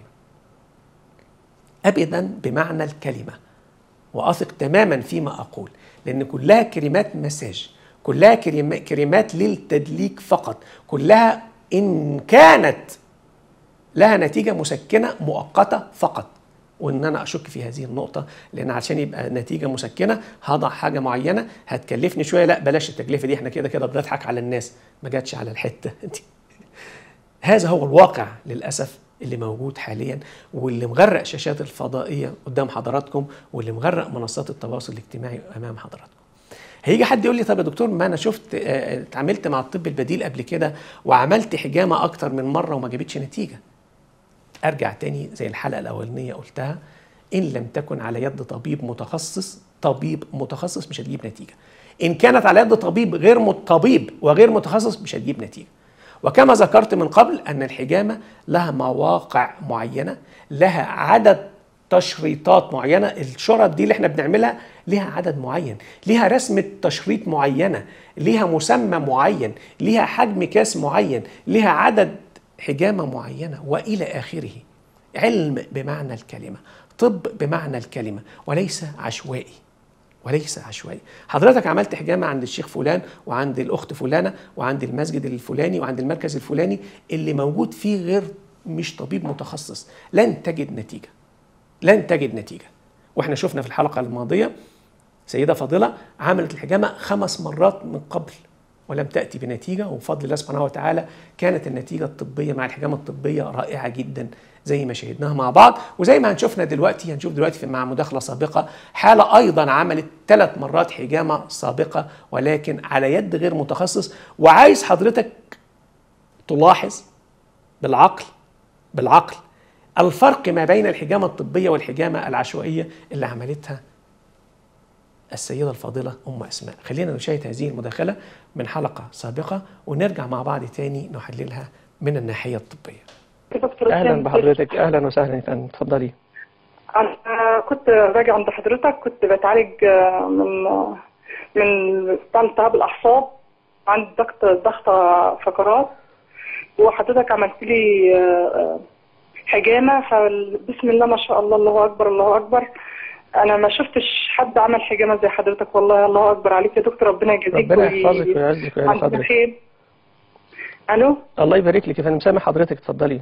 ابدا بمعنى الكلمه واثق تماما فيما اقول لان كلها كلمات مساج كلها كلمة- كلمات للتدليك فقط كلها ان كانت لها نتيجه مسكنه مؤقته فقط وان انا اشك في هذه النقطه لان عشان يبقى نتيجه مسكنه هضع حاجه معينه هتكلفني شويه لا بلاش التكلفه دي احنا كده كده بنضحك على الناس ما جاتش على الحته دي هذا هو الواقع للاسف اللي موجود حاليا واللي مغرق شاشات الفضائيه قدام حضراتكم واللي مغرق منصات التواصل الاجتماعي امام حضراتكم. هيجي حد يقول لي طب يا دكتور ما انا شفت آه، اتعاملت مع الطب البديل قبل كده وعملت حجامه اكتر من مره وما جابتش نتيجه. ارجع تاني زي الحلقه الاولانيه قلتها ان لم تكن على يد طبيب متخصص طبيب متخصص مش هتجيب نتيجه. ان كانت على يد طبيب غير مت- طبيب وغير متخصص مش هتجيب نتيجه. وكما ذكرت من قبل ان الحجامه لها مواقع معينه لها عدد تشريطات معينه الشرط دي اللي احنا بنعملها ليها عدد معين ليها رسمه تشريط معينه ليها مسمى معين ليها حجم كاس معين ليها عدد حجامه معينه والى اخره علم بمعنى الكلمه طب بمعنى الكلمه وليس عشوائي وليس عشوائي حضرتك عملت حجامة عند الشيخ فلان وعند الأخت فلانة وعند المسجد الفلاني وعند المركز الفلاني اللي موجود فيه غير مش طبيب متخصص لن تجد نتيجة لن تجد نتيجة واحنا شفنا في الحلقة الماضية سيدة فاضلة عملت الحجامة خمس مرات من قبل ولم تأتي بنتيجة وبفضل الله سبحانه وتعالى كانت النتيجة الطبية مع الحجامة الطبية رائعة جدا زي ما شاهدناها مع بعض وزي ما هنشوفنا دلوقتي هنشوف دلوقتي في مع مداخلة سابقة حالة أيضا عملت ثلاث مرات حجامة سابقة ولكن على يد غير متخصص وعايز حضرتك تلاحظ بالعقل بالعقل الفرق ما بين الحجامة الطبية والحجامة العشوائية اللي عملتها السيدة الفاضلة أم أسماء خلينا نشاهد هذه المداخلة من حلقة سابقة ونرجع مع بعض تاني نحللها من الناحية الطبية دكتور أهلا إسلام، بحضرتك أهلا وسهلا يا فندم اتفضلي انا كنت راجع عند حضرتك كنت بتعالج آه، من آه، من بتاع التهاب الاعصاب عندي ضغط ضغط فقرات وحضرتك عملت لي آه، آه، حجامه فبسم الله ما شاء الله الله اكبر الله اكبر انا ما شفتش حد عمل حجامه زي حضرتك والله الله اكبر عليك يا دكتور ربنا يجازيك ربنا وي- يحفظك ويعزك ويعلي عندك قدرك خير الو الله يبارك لك يا فندم سامع حضرتك اتفضلي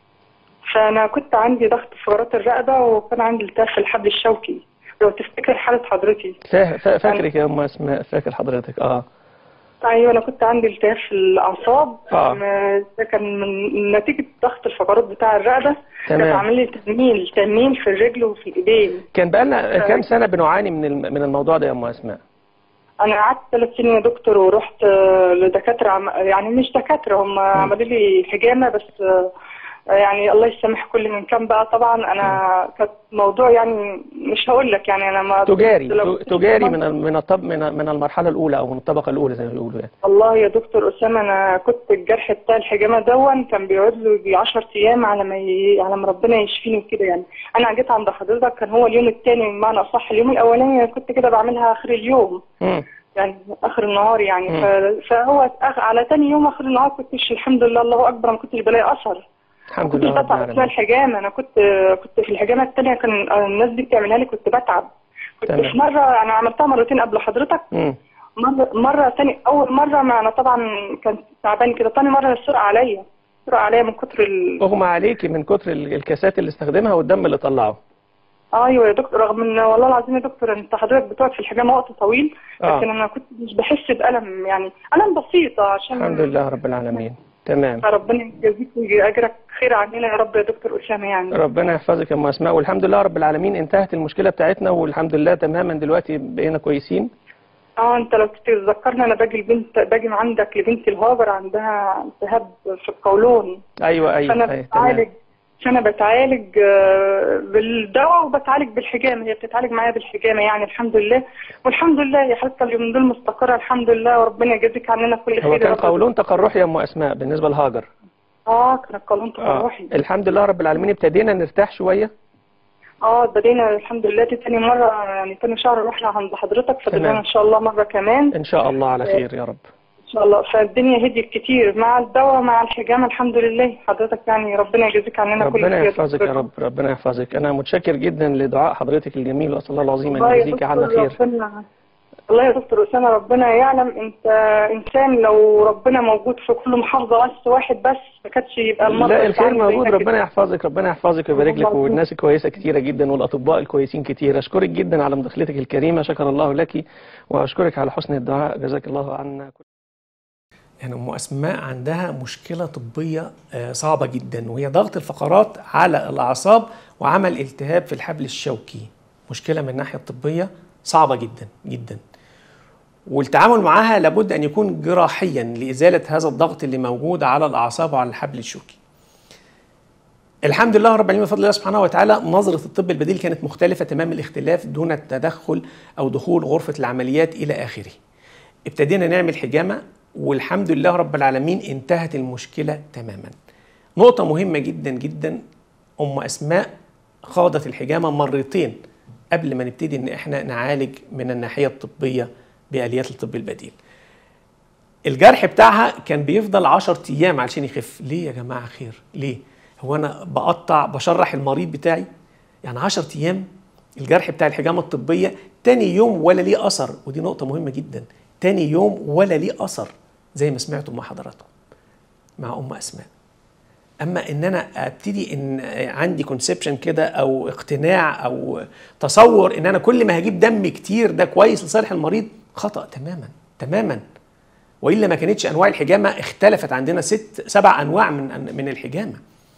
فانا كنت عندي ضغط في فقرات الرقبه وكان عندي التهاب في الحبل الشوكي لو تفتكر حاله حضرتي فا- فا- فاكرك يا أم أسماء فاكر حضرتك اه ايوه انا كنت عندي التهاب في الاعصاب آه. م- ده كان من نتيجه ضغط الفقرات بتاع الرقبه كان تمام. عامل لي تنميل تنميل في الرجل وفي الايدين كان بقالنا كام سنة بنعاني من الم- من الموضوع ده يا أم أسماء انا قعدت ثلاث سنين يا دكتور ورحت آه، لدكاتره عم... يعني مش دكاتره هم عملوا لي حجامه بس آه، يعني الله يسامح كل من كان بقى طبعا انا كانت موضوع يعني مش هقول لك يعني انا ما تجاري لو- ت- تجاري من ال- من الطب من من المرحلة الأولى أو من الطبقة الأولى زي ما بيقولوا يعني والله يا دكتور أسامة أنا كنت الجرح بتاع الحجامة دون كان بيقعد له يجي 10 أيام على ما ي... على ما ربنا يشفيني وكده يعني أنا جيت عند حضرتك كان هو اليوم الثاني بمعنى أصح اليوم الأولاني كنت كده بعملها آخر اليوم مم. يعني آخر النهار يعني مم. ف... فهو أخ... على تاني يوم آخر النهار كنتش الحمد لله الله أكبر ما كنتش بلاقي أثر الحمد كنت لله رب بتعب أثناء العالمين الحجامة أنا كنت كنت في الحجامة الثانية كان الناس دي بتعملها لي كنت بتعب كنت تمام. في مرة أنا عملتها مرتين قبل حضرتك مم. مرة مرة تاني أول مرة ما أنا طبعا كان تعبان كده تاني مرة السرقة عليا السرقة عليا من كتر ال... أغمى عليكي من كتر ال- الكاسات اللي استخدمها والدم اللي طلعه أيوة يا دكتور رغم إن والله العظيم يا دكتور أنت حضرتك بتقعد في الحجامة وقت طويل آه. لكن أنا كنت مش بحس بألم يعني ألم بسيطة عشان الحمد لله رب العالمين تمام ربنا يجازيك ويجي أجرك خير عننا يا رب يا دكتور أسامة يعني ربنا يحفظك يا ام اسماء والحمد لله رب العالمين انتهت المشكله بتاعتنا والحمد لله تماما دلوقتي بقينا كويسين اه انت لو تتذكرني انا باجي البنت باجي من عندك لبنتي الهاجر عندها التهاب في القولون ايوه ايوه فانا أيوة بتعالج تمام فانا بتعالج آه، بالدواء وبتعالج بالحجامه هي بتتعالج معايا بالحجامه يعني الحمد لله والحمد لله يا حتى اليومين دول مستقره الحمد لله وربنا يجازيك عننا كل خير هو يا كان رب. قولون تقرحي يا ام اسماء بالنسبه لهاجر اه كان القولون اه تقرحي الحمد لله رب العالمين ابتدينا نرتاح شويه اه بدينا الحمد لله دي تاني مره يعني تاني شهر رحنا عند حضرتك فضلنا تمام. ان شاء الله مره كمان ان شاء الله على خير يا رب ان شاء الله فالدنيا هديت كتير مع الدواء مع الحجامه الحمد لله حضرتك يعني ربنا يجازيك عننا كل ربنا خير يحفظك يا رب ربنا يحفظك انا متشكر جدا لدعاء حضرتك الجميل واسال الله العظيم ان والله يا يجزيك عنا دكتور خير ربنا والله يا دكتور أسامة ربنا يعلم أنت إنسان لو ربنا موجود في كل محافظة بس واحد بس ما كانش يبقى المرضى لا الخير بتاعنا موجود زينا ربنا يحفظك ربنا يحفظك ويبارك لك الله والناس كويسه كتيره جدا والاطباء الكويسين كتير اشكرك جدا على مداخلتك الكريمه شكر الله لك واشكرك على حسن الدعاء جزاك الله عنا كل يعني ام اسماء عندها مشكله طبيه آه، صعبه جدا وهي ضغط الفقرات على الاعصاب وعمل التهاب في الحبل الشوكي مشكله من الناحيه الطبيه صعبه جدا جدا والتعامل معها لابد ان يكون جراحيا لازاله هذا الضغط اللي موجود على الاعصاب وعلى الحبل الشوكي الحمد لله رب العالمين بفضل الله سبحانه وتعالى نظرة الطب البديل كانت مختلفة تمام الاختلاف دون التدخل أو دخول غرفة العمليات إلى آخره ابتدينا نعمل حجامة والحمد لله رب العالمين انتهت المشكلة تماما نقطة مهمة جدا جدا أم أسماء خاضت الحجامه مرتين قبل ما نبتدي ان احنا نعالج من الناحيه الطبيه باليات الطب البديل الجرح بتاعها كان بيفضل 10 ايام علشان يخف ليه يا جماعه خير ليه هو انا بقطع بشرح المريض بتاعي يعني 10 ايام الجرح بتاع الحجامه الطبيه تاني يوم ولا ليه اثر ودي نقطه مهمه جدا تاني يوم ولا ليه اثر زي ما سمعتم مع حضراتكم مع ام اسماء اما ان انا ابتدي ان عندي كونسبشن كده او اقتناع او تصور ان انا كل ما هجيب دم كتير ده كويس لصالح المريض خطا تماما تماما والا ما كانتش انواع الحجامه اختلفت عندنا ست سبع انواع من من الحجامه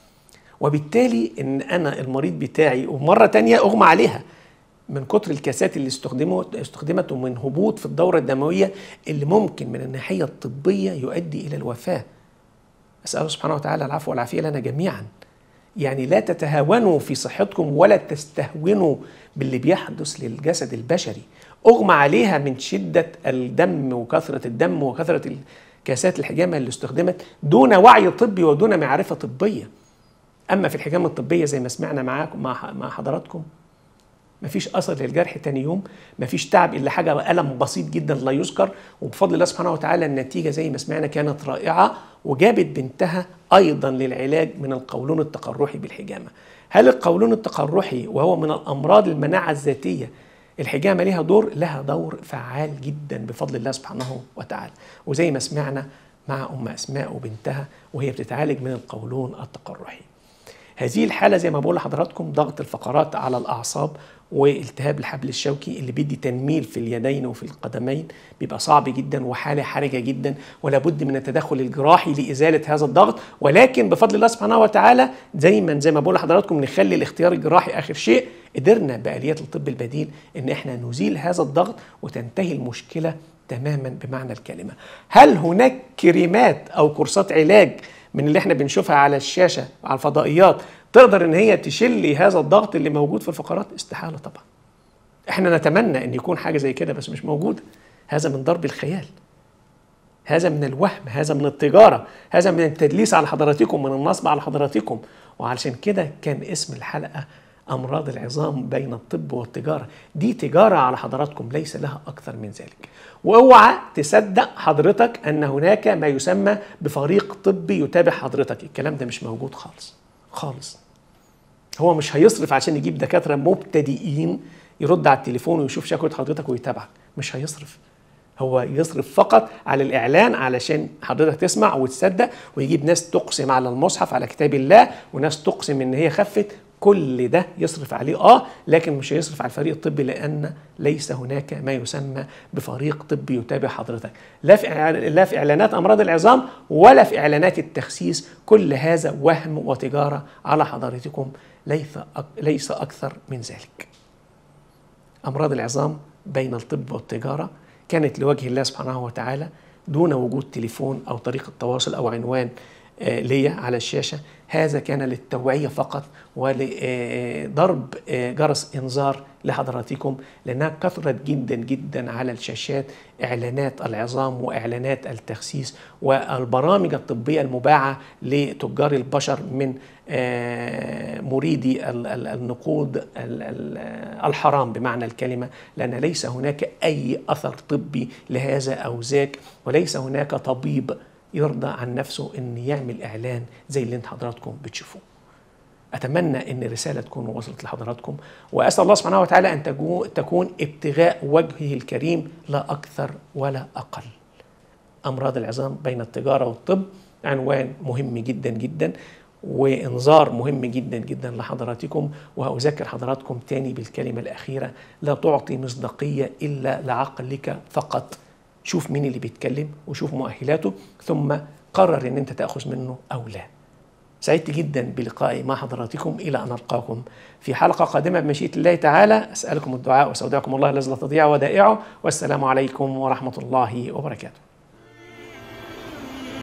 وبالتالي ان انا المريض بتاعي ومره تانية اغمى عليها من كتر الكاسات اللي استخدمت استخدمت ومن هبوط في الدوره الدمويه اللي ممكن من الناحيه الطبيه يؤدي الى الوفاه اساله سبحانه وتعالى العفو والعافيه لنا جميعا يعني لا تتهاونوا في صحتكم ولا تستهونوا باللي بيحدث للجسد البشري اغمى عليها من شده الدم وكثره الدم وكثره كاسات الحجامه اللي استخدمت دون وعي طبي ودون معرفه طبيه اما في الحجامه الطبيه زي ما سمعنا معاكم مع مع حضراتكم مفيش اثر للجرح تاني يوم مفيش تعب الا حاجه الم بسيط جدا لا يذكر وبفضل الله سبحانه وتعالى النتيجه زي ما سمعنا كانت رائعه وجابت بنتها ايضا للعلاج من القولون التقرحي بالحجامه هل القولون التقرحي وهو من الامراض المناعه الذاتيه الحجامه لها دور لها دور فعال جدا بفضل الله سبحانه وتعالى وزي ما سمعنا مع ام اسماء وبنتها وهي بتتعالج من القولون التقرحي هذه الحاله زي ما بقول لحضراتكم ضغط الفقرات على الاعصاب والتهاب الحبل الشوكي اللي بيدي تنميل في اليدين وفي القدمين بيبقى صعب جدا وحاله حرجه جدا ولا بد من التدخل الجراحي لازاله هذا الضغط ولكن بفضل الله سبحانه وتعالى دايما زي ما بقول لحضراتكم نخلي الاختيار الجراحي اخر شيء قدرنا باليات الطب البديل ان احنا نزيل هذا الضغط وتنتهي المشكله تماما بمعنى الكلمه هل هناك كريمات او كورسات علاج من اللي احنا بنشوفها على الشاشه على الفضائيات تقدر ان هي تشيل هذا الضغط اللي موجود في الفقرات استحاله طبعا احنا نتمنى ان يكون حاجه زي كده بس مش موجوده هذا من ضرب الخيال هذا من الوهم هذا من التجاره هذا من التدليس على حضراتكم من النصب على حضراتكم وعلشان كده كان اسم الحلقه امراض العظام بين الطب والتجاره دي تجاره على حضراتكم ليس لها اكثر من ذلك واوعى تصدق حضرتك ان هناك ما يسمى بفريق طبي يتابع حضرتك الكلام ده مش موجود خالص خالص هو مش هيصرف عشان يجيب دكاتره مبتدئين يرد على التليفون ويشوف شكوى حضرتك ويتابعك مش هيصرف هو يصرف فقط على الاعلان علشان حضرتك تسمع وتصدق ويجيب ناس تقسم على المصحف على كتاب الله وناس تقسم ان هي خفت كل ده يصرف عليه اه لكن مش هيصرف على الفريق الطبي لان ليس هناك ما يسمى بفريق طبي يتابع حضرتك لا في لا في اعلانات امراض العظام ولا في اعلانات التخسيس كل هذا وهم وتجاره على حضرتكم ليس ليس اكثر من ذلك امراض العظام بين الطب والتجاره كانت لوجه الله سبحانه وتعالى دون وجود تليفون او طريقه تواصل او عنوان ليا على الشاشه هذا كان للتوعيه فقط ولضرب جرس انذار لحضراتكم لانها كثرت جدا جدا على الشاشات اعلانات العظام واعلانات التخسيس والبرامج الطبيه المباعه لتجار البشر من مريدي النقود الحرام بمعنى الكلمه لان ليس هناك اي اثر طبي لهذا او ذاك وليس هناك طبيب يرضى عن نفسه ان يعمل اعلان زي اللي انت حضراتكم بتشوفوه اتمنى ان الرساله تكون وصلت لحضراتكم واسال الله سبحانه وتعالى ان تكون ابتغاء وجهه الكريم لا اكثر ولا اقل امراض العظام بين التجاره والطب عنوان مهم جدا جدا وانذار مهم جدا جدا لحضراتكم وأذكر حضراتكم تاني بالكلمة الأخيرة لا تعطي مصداقية إلا لعقلك فقط شوف مين اللي بيتكلم وشوف مؤهلاته ثم قرر ان انت تاخذ منه او لا سعدت جدا بلقائي مع حضراتكم الى ان القاكم في حلقه قادمه بمشيئه الله تعالى اسالكم الدعاء واستودعكم الله الذي لا تضيع ودائعه والسلام عليكم ورحمه الله وبركاته